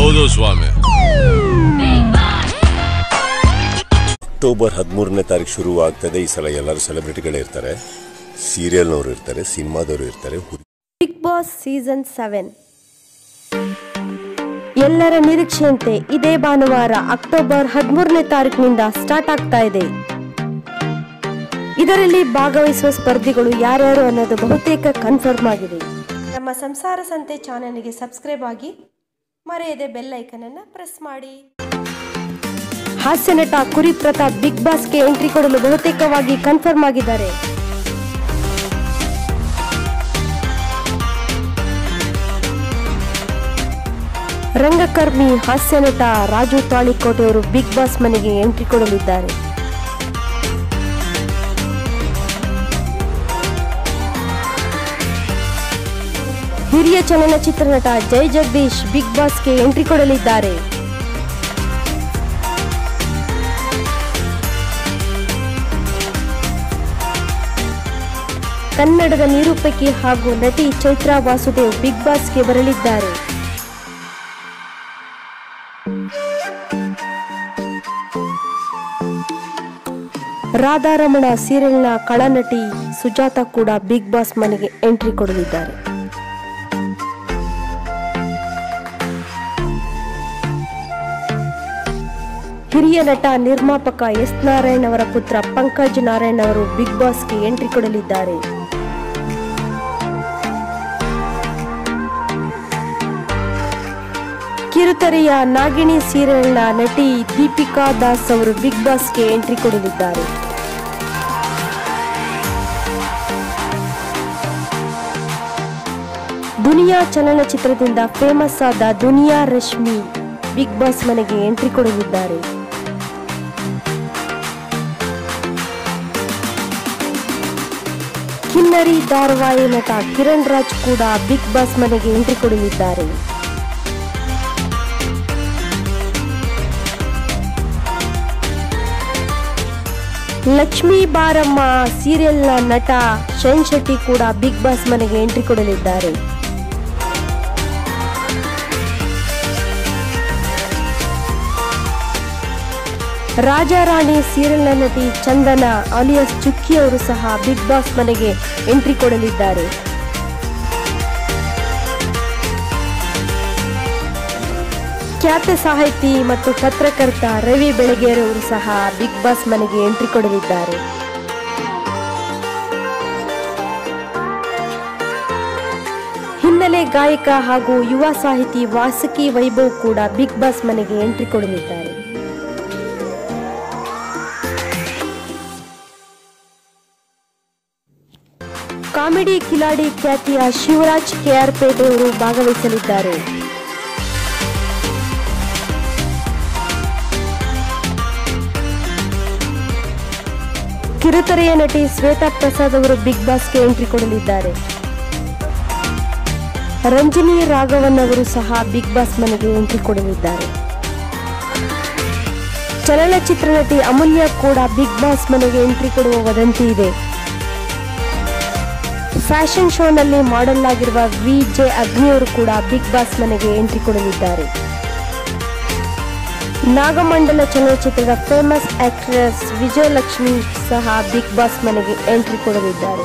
ಹೌದು ಸ್ವಾಮಿ ಅಕ್ಟೋಬರ್ ಹದಿಮೂರನೇ ತಾರೀಕು ಶುರು ಆಗ್ತದೆ ಈ ಸಲ ಎಲ್ಲರೂ ಸೆಲೆಬ್ರಿಟಿಗಳೇ ಇರ್ತಾರೆ ಸೀರಿಯಲ್ನವರು ಇರ್ತಾರೆ ಸಿನಿಮಾದವರು ಇರ್ತಾರೆ ಹುಡುಗಿ ಬಿಗ್ ಬಾಸ್ ಸೀಸನ್ ಸೆವೆನ್ ಎಲ್ಲರ ನಿರೀಕ್ಷೆಯಂತೆ ಇದೇ ಭಾನುವಾರ ಅಕ್ಟೋಬರ್ ಹದಿಮೂರನೇ ತಾರೀಕಿನಿಂದ ಸ್ಟಾರ್ಟ್ ಆಗ್ತಾ ಇದೆ ಇದರಲ್ಲಿ ಭಾಗವಹಿಸುವ ಸ್ಪರ್ಧಿಗಳು ಯಾರ್ಯಾರು ಅನ್ನೋದು ಬಹುತೇಕ ಕನ್ಫರ್ಮ್ ಆಗಿದೆ ನಮ್ಮ ಸಂಸಾರ ಸಂತೆ ಚಾನೆಲ್ಗೆ ಸಬ್ಸ್ಕ್ರೈಬ್ ಆಗಿ ಮರೆಯದೆ ಬೆಲ್ ಐಕನ್ ಅನ್ನು ಪ್ರೆಸ್ ಮಾಡಿ ಹಾಸ್ಯ ನಟ ಕುರಿ ಪ್ರತಾಪ್ ಬಿಗ್ ಬಾಸ್ಗೆ ಎಂಟ್ರಿ ಕೊಡಲು ಬಹುತೇಕವಾಗಿ ಕನ್ಫರ್ಮ್ ಆಗಿದ್ದಾರೆ ರಂಗಕರ್ಮಿ ಹಾಸ್ಯ ನಟ ರಾಜು ತಾಳಿಕೋಟೆ ಅವರು ಬಿಗ್ ಬಾಸ್ ಮನೆಗೆ ಎಂಟ್ರಿ ಕೊಡಲಿದ್ದಾರೆ ಹಿರಿಯ ಚಲನಚಿತ್ರ ನಟ ಜೈ ಜಗದೀಶ್ ಬಿಗ್ ಬಾಸ್ಗೆ ಎಂಟ್ರಿ ಕೊಡಲಿದ್ದಾರೆ ಕನ್ನಡದ ನಿರೂಪಕಿ ಹಾಗೂ ನಟಿ ಚೈತ್ರಾ ವಾಸುದೇವ್ ಬಿಗ್ ಬಾಸ್ಗೆ ಬರಲಿದ್ದಾರೆ ರಾಧಾರಮಣ ಸೀರಿಯಲ್ನ ಕಳನಟಿ ಸುಜಾತ ಕೂಡ ಬಿಗ್ ಬಾಸ್ ಮನೆಗೆ ಎಂಟ್ರಿ ಕೊಡಲಿದ್ದಾರೆ ಹಿರಿಯ ನಟ ನಿರ್ಮಾಪಕ ಎಸ್ ನಾರಾಯಣ್ ಅವರ ಪುತ್ರ ಪಂಕಜ್ ನಾರಾಯಣ್ ಅವರು ಬಿಗ್ ಬಾಸ್ಗೆ ಎಂಟ್ರಿ ಕೊಡಲಿದ್ದಾರೆ ಕಿರುತೆರೆಯ ನಾಗಿಣಿ ಸೀರಿಯಲ್ನ ನಟಿ ದೀಪಿಕಾ ದಾಸ್ ಅವರು ಬಿಗ್ ಬಾಸ್ಗೆ ಎಂಟ್ರಿ ಕೊಡಲಿದ್ದಾರೆ ದುನಿಯಾ ಚಲನಚಿತ್ರದಿಂದ ಫೇಮಸ್ ಆದ ದುನಿಯಾ ರಶ್ಮಿ ಬಿಗ್ ಬಾಸ್ ಮನೆಗೆ ಎಂಟ್ರಿ ಕೊಡಲಿದ್ದಾರೆ ಕಿನ್ನರಿ ಧಾರವಾಹಿ ನಟ ಕಿರಣ್ ರಾಜ್ ಕೂಡ ಬಿಗ್ ಬಾಸ್ ಮನೆಗೆ ಎಂಟ್ರಿ ಕೊಡಲಿದ್ದಾರೆ ಲಕ್ಷ್ಮೀ ಬಾರಮ್ಮ ಸೀರಿಯಲ್ನ ನಟ ಶೈನ್ ಶೆಟ್ಟಿ ಕೂಡ ಬಿಗ್ ಬಾಸ್ ಮನೆಗೆ ಎಂಟ್ರಿ ಕೊಡಲಿದ್ದಾರೆ ರಾಜಾರಾಣಿ ಸೀರಿಯಲ್ನ ನಟಿ ಚಂದನ ಅಲಿಯಸ್ ಚುಕ್ಕಿ ಅವರು ಸಹ ಬಿಗ್ ಬಾಸ್ ಮನೆಗೆ ಎಂಟ್ರಿ ಕೊಡಲಿದ್ದಾರೆ ಖ್ಯಾತ ಸಾಹಿತಿ ಮತ್ತು ಪತ್ರಕರ್ತ ರವಿ ಬೆಳಗೇರಿ ಅವರು ಸಹ ಬಿಗ್ ಬಾಸ್ ಮನೆಗೆ ಎಂಟ್ರಿ ಕೊಡಲಿದ್ದಾರೆ ಹಿನ್ನೆಲೆ ಗಾಯಕ ಹಾಗೂ ಯುವ ಸಾಹಿತಿ ವಾಸುಕಿ ವೈಭವ್ ಕೂಡ ಬಿಗ್ ಬಾಸ್ ಮನೆಗೆ ಎಂಟ್ರಿ ಕೊಡಲಿದ್ದಾರೆ ಕಾಮಿಡಿ ಕಿಲಾಡಿ ಖ್ಯಾತಿಯ ಶಿವರಾಜ್ ಕೆಆರ್ ಪೇಟೆ ಅವರು ಭಾಗವಹಿಸಲಿದ್ದಾರೆ ಕಿರುತೆರೆಯ ನಟಿ ಶ್ವೇತಾ ಪ್ರಸಾದ್ ಅವರು ಬಿಗ್ ಬಾಸ್ಗೆ ಎಂಟ್ರಿ ಕೊಡಲಿದ್ದಾರೆ ರಂಜನಿ ರಾಘವನ್ ಅವರು ಸಹ ಬಿಗ್ ಬಾಸ್ ಮನೆಗೆ ಎಂಟ್ರಿ ಕೊಡಲಿದ್ದಾರೆ ಚಲನಚಿತ್ರ ನಟಿ ಅಮೂಲ್ಯ ಕೂಡ ಬಿಗ್ ಬಾಸ್ ಮನೆಗೆ ಎಂಟ್ರಿ ಕೊಡುವ ವದಂತಿ ಇದೆ ಫ್ಯಾಷನ್ ಶೋನಲ್ಲಿ ಮಾಡೆಲ್ ಆಗಿರುವ ವಿ ಜೆ ಅಗ್ನಿಯವರು ಕೂಡ ಬಿಗ್ ಬಾಸ್ ಮನೆಗೆ ಎಂಟ್ರಿ ಕೊಡಲಿದ್ದಾರೆ ನಾಗಮಂಡಲ ಚಲನಚಿತ್ರದ ಫೇಮಸ್ ಆಕ್ಟ್ರೆಸ್ ವಿಜಯಲಕ್ಷ್ಮಿ ಸಹ ಬಿಗ್ ಬಾಸ್ ಮನೆಗೆ ಎಂಟ್ರಿ ಕೊಡಲಿದ್ದಾರೆ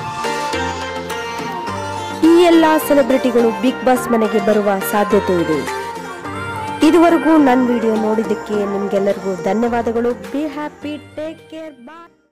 ಈ ಎಲ್ಲ ಸೆಲೆಬ್ರಿಟಿಗಳು ಬಿಗ್ ಬಾಸ್ ಮನೆಗೆ ಬರುವ ಸಾಧ್ಯತೆ ಇದೆ ಇದುವರೆಗೂ ನನ್ನ ವಿಡಿಯೋ ನೋಡಿದ್ದಕ್ಕೆ ನಿಮ್ಗೆಲ್ಲರಿಗೂ ಧನ್ಯವಾದಗಳು be happy take care bye